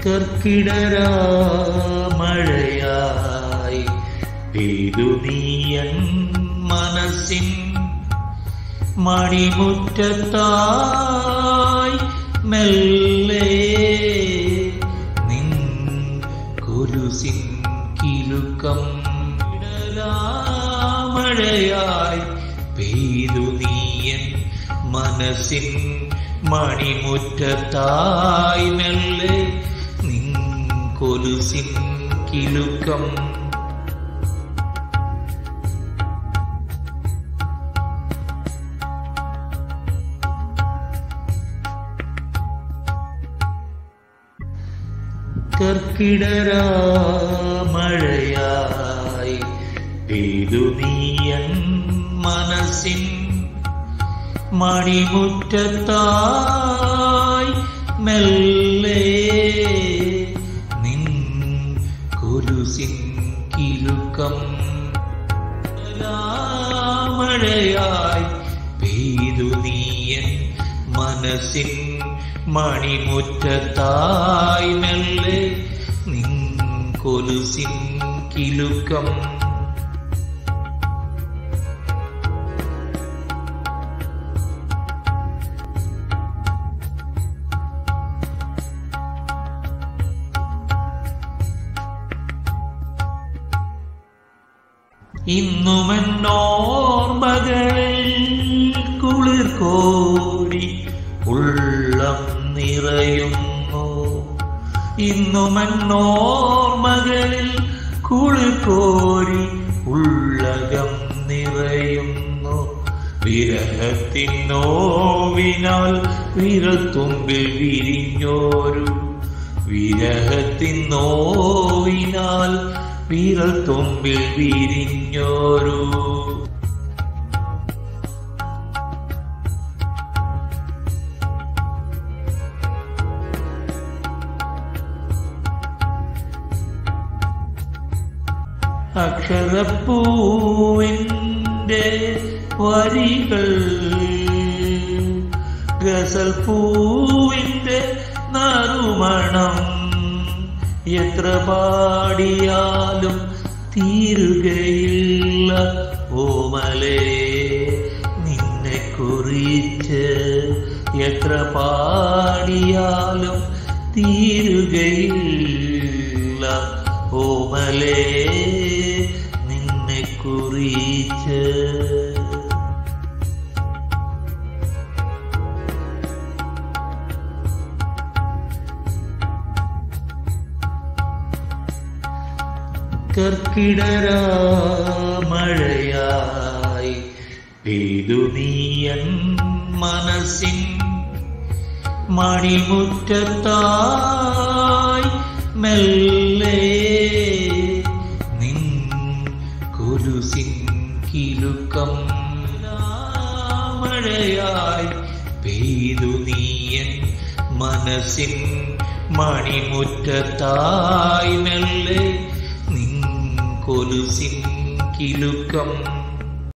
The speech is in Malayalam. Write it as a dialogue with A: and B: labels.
A: കർക്കിടരാമഴയായി പെയ്തു നീയൻ മനസ്സിൻ മണിമുറ്റത്തായി മെല്ലെ നിൻ കുരുസിൻ കിലുക്കം മഴയായി പെയ്തു നീയൻ മനസ്സിൻ മണിമുറ്റത്തായി മെല്ലെ നിൻ കൊലുസിൻ കിലുക്കം കർക്കിടരാമഴയായി പെയ്തു നീയൻ മനസ്സിൻ മണിമുറ്റത്തായി മെല്ലെ നിൻ കുരുസിൻ കിലുക്കം മഴയായി പെയ്തു നീയൻ മനസ്സിൻ മണിമുറ്റത്തായി മെല്ലെ നിൻ കൊലുസിൻ കിലുക്കം ഇന്നുമെന്നോർമകളിൽ കുളിർ കോടി ഉള്ളം നിറയുന്നു ഇന്നുമെന്നോർമകളിൽ കുളിർ കോരി ഉള്ളകം നിറയുന്നു വിരഹത്തിനോവിനാൽ വിരത്തുമ്പിൽ വിരിഞ്ഞോരു വിരഹത്തിനോവിനാൽ വിരൽത്തുമ്പിൽ വിരിഞ്ഞോരു അക്ഷരപ്പൂവിൻ്റെ വരികൾ ഗസൽ പൂവിൻ്റെ നറുമണം എത്ര പാടിയാലും തീരുകയില്ല ഓമലേ നിന്നെ കുറിച്ച് എത്ര പാടിയാലും തീരുകയില്ല ഓമലേ നിന്നെ കുറിച്ച് കർക്കിടരാമഴയായി പെയ്തു നീയൻ മനസ്സിൻ മണിമുറ്റത്തായി മെല്ലെ നിൻ കുരുസിൻ കിലുക്കം മഴയായി പെയ്തു നീയൻ മനസ്സിൻ മണിമുറ്റത്തായി മെല്ലെ നിൻ കൊലുസിൻ കിലുക്കം